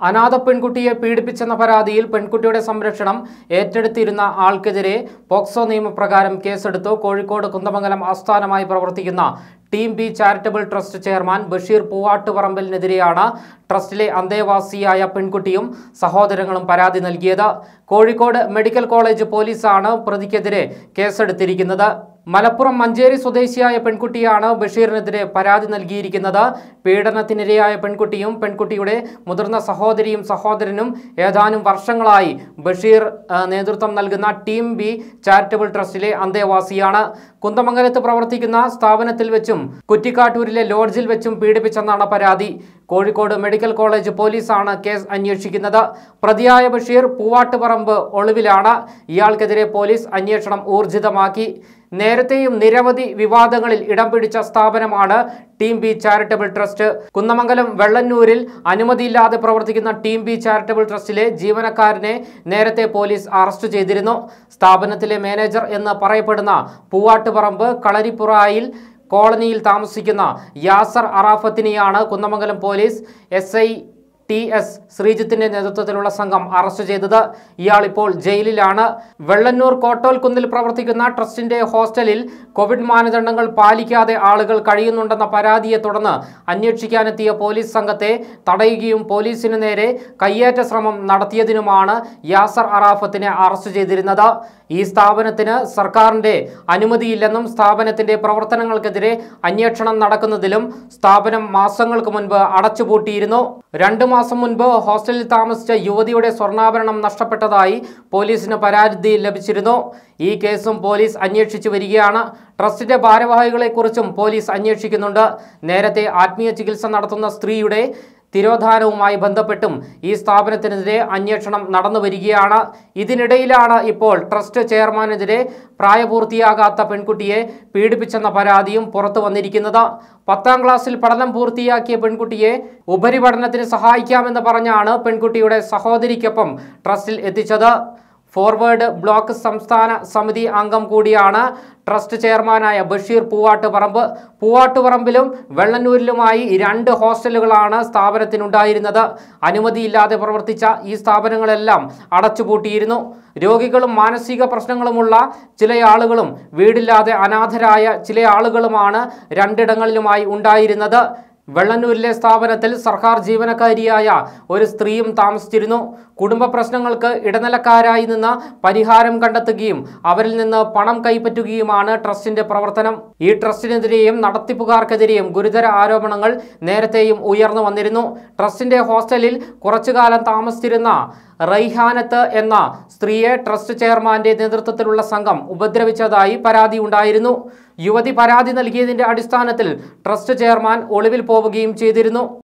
അനാഥ പെൺകുട്ടിയെ പീഡിപ്പിച്ചെന്ന പരാതിയിൽ പെൺകുട്ടിയുടെ സംരക്ഷണം ഏറ്റെടുത്തിരുന്ന ആൾക്കെതിരെ പോക്സോ നിയമപ്രകാരം കേസെടുത്തു കോഴിക്കോട് കുന്ദമംഗലം ആസ്ഥാനമായി പ്രവർത്തിക്കുന്ന team B charitable trust chairman Basheer പൂവാട്ടുപറമ്പലിനെതിരെയാണ് ട്രസ്റ്റിലെ അന്തേവാസിയായ പെൺകുട്ടിയും സഹോദരങ്ങളും പരാതി നൽകിയത് കോഴിക്കോട് മെഡിക്കൽ കോളേജ് പോലീസാണ് പ്രതിക്കെതിരെ കേസെടുത്തിരിക്കുന്നത് മലപ്പുറം മഞ്ചേരി സ്വദേശിയായ പെൺകുട്ടിയാണ് ബഷീറിനെതിരെ പരാതി നൽകിയിരിക്കുന്നത് പീഡനത്തിനിരയായ പെൺകുട്ടിയും പെൺകുട്ടിയുടെ മുതിർന്ന സഹോദരിയും സഹോദരനും ഏതാനും വർഷങ്ങളായി ബഷീർ ആ, നേതൃത്വം നൽകുന്ന ടീം ബി ചാരിറ്റബിൾ ട്രസ്റ്റിലെ അന്തേവാസിയാണ് കുന്തമംഗലത്ത് പ്രവർത്തിക്കുന്ന സ്ഥാപനത്തിൽ വെച്ചും കുറ്റിക്കാട്ടൂരിലെ ലോഡ്ജിൽ വെച്ചും പീഡിപ്പിച്ചെന്നാണ് പരാതി കോഴിക്കോട് മെഡിക്കൽ കോളേജ് പോലീസാണ് കേസ് അന്വേഷിക്കുന്നത് പ്രതിയായ ബഷീർ പൂവാട്ടുപറമ്പ് ഒളിവിലാണ് ഇയാൾക്കെതിരെ പോലീസ് അന്വേഷണം ഊർജിതമാക്കി നേരത്തെയും നിരവധി വിവാദങ്ങളിൽ ഇടം പിടിച്ച സ്ഥാപനമാണ് team B charitable trust Kunnamangalam വെള്ളന്നൂരിൽ അനുമതിയില്ലാതെ പ്രവർത്തിക്കുന്ന ടീം ബി ചാരിറ്റബിൾ ട്രസ്റ്റിലെ ജീവനക്കാരനെ നേരത്തെ പോലീസ് അറസ്റ്റ് ചെയ്തിരുന്നു സ്ഥാപനത്തിലെ മാനേജർ എന്ന് പറയപ്പെടുന്ന പൂവാട്ടുപറമ്പ് കളരിപ്പുറായിൽ കോളനിയിൽ താമസിക്കുന്ന യാസർ അറാഫത്തിനെയാണ് Kunnamangalam police S I T S ശ്രീജിത്തിന്റെ നേതൃത്വത്തിലുള്ള സംഘം അറസ്റ്റ് ചെയ്തത് ഇയാൾ ഇപ്പോൾ ജയിലിലാണ് വെള്ളന്നൂർ കോട്ടോൽ കുന്നിൽ പ്രവർത്തിക്കുന്ന ട്രസ്റ്റിന്റെ ഹോസ്റ്റലിൽ കോവിഡ് മാനദണ്ഡങ്ങൾ പാലിക്കാതെ ആളുകൾ കഴിയുന്നുണ്ടെന്ന പരാതിയെ തുടർന്ന് അന്വേഷിക്കാനെത്തിയ പോലീസ് സംഘത്തെ തടയുകയും പോലീസിനു നേരെ കയ്യേറ്റ ശ്രമം നടത്തിയതിനുമാണ് യാസർ അറാഫത്തിനെ അറസ്റ്റ് ചെയ്തിരുന്നത് ഈ സ്ഥാപനത്തിന് സർക്കാരിന്റെ അനുമതിയില്ലെന്നും സ്ഥാപനത്തിന്റെ പ്രവർത്തനങ്ങൾക്കെതിരെ അന്വേഷണം നടക്കുന്നതിലും സ്ഥാപനം മാസങ്ങൾക്ക് മുൻപ് അടച്ചുപൂട്ടിയിരുന്നു രണ്ടു മാസം മുൻപ് ഹോസ്റ്റലിൽ താമസിച്ച യുവതിയുടെ സ്വർണ്ണാഭരണം നഷ്ടപ്പെട്ടതായി പോലീസിന് പരാതി ലഭിച്ചിരുന്നു ഈ കേസും പോലീസ് അന്വേഷിച്ചു വരികയാണ് ട്രസ്റ്റിന്റെ ഭാരവാഹികളെക്കുറിച്ചും പോലീസ് അന്വേഷിക്കുന്നുണ്ട് നേരത്തെ ആത്മീയ ചികിത്സ നടത്തുന്ന സ്ത്രീയുടെ തിരോധാനവുമായി ബന്ധപ്പെട്ടും ഈ സ്ഥാപനത്തിനെതിരെ അന്വേഷണം നടന്നു വരികയാണ് ഇതിനിടയിലാണ് ഇപ്പോൾ ട്രസ്റ്റ് ചെയർമാനെതിരെ പ്രായപൂർത്തിയാകാത്ത പെൺകുട്ടിയെ പീഡിപ്പിച്ചെന്ന പരാതിയും പുറത്തു വന്നിരിക്കുന്നത് പത്താം ക്ലാസ്സിൽ പഠനം പൂർത്തിയാക്കിയ പെൺകുട്ടിയെ ഉപരിപഠനത്തിന് സഹായിക്കാമെന്ന് പറഞ്ഞാണ് പെൺകുട്ടിയുടെ സഹോദരിക്കൊപ്പം ട്രസ്റ്റിൽ എത്തിച്ചത് ഫോർവേഡ് ബ്ലോക്ക് സംസ്ഥാന സമിതി അംഗം കൂടിയാണ് ട്രസ്റ്റ് ചെയർമാനായ ബഷീർ പൂവാട്ടുപറമ്പ് പൂവാട്ടുപറമ്പിലും വെള്ളന്നൂരിലുമായി രണ്ട് ഹോസ്റ്റലുകളാണ് സ്ഥാപനത്തിനുണ്ടായിരുന്നത് അനുമതിയില്ലാതെ പ്രവർത്തിച്ച ഈ സ്ഥാപനങ്ങളെല്ലാം അടച്ചുപൂട്ടിയിരുന്നു രോഗികളും മാനസിക പ്രശ്നങ്ങളുമുള്ള ചില ആളുകളും വീടില്ലാതെ അനാഥരായ ചില ആളുകളുമാണ് രണ്ടിടങ്ങളിലുമായി ഉണ്ടായിരുന്നത് വെള്ളന്നൂരിലെ സ്ഥാപനത്തിൽ സർക്കാർ ജീവനക്കാരിയായ ഒരു സ്ത്രീയും താമസിച്ചിരുന്നു കുടുംബ പ്രശ്നങ്ങൾക്ക് ഇടനിലക്കാരായി നിന്ന് പരിഹാരം കണ്ടെത്തുകയും അവരിൽ നിന്ന് പണം കൈപ്പറ്റുകയുമാണ് ട്രസ്റ്റിന്റെ പ്രവർത്തനം ഈ ട്രസ്റ്റിനെതിരെയും നടത്തിപ്പുകാർക്കെതിരെയും ഗുരുതര ആരോപണങ്ങൾ നേരത്തെയും ഉയർന്നു വന്നിരുന്നു ട്രസ്റ്റിന്റെ ഹോസ്റ്റലിൽ കുറച്ചുകാലം താമസിച്ചിരുന്ന റൈഹാനത്ത് എന്ന സ്ത്രീയെ ട്രസ്റ്റ് ചെയർമാന്റെ നേതൃത്വത്തിലുള്ള സംഘം ഉപദ്രവിച്ചതായി പരാതി ഉണ്ടായിരുന്നു യുവതി പരാതി നൽകിയതിന്റെ അടിസ്ഥാനത്തിൽ ട്രസ്റ്റ് ചെയർമാൻ ഒളിവിൽ പോവുകയും ചെയ്തിരുന്നു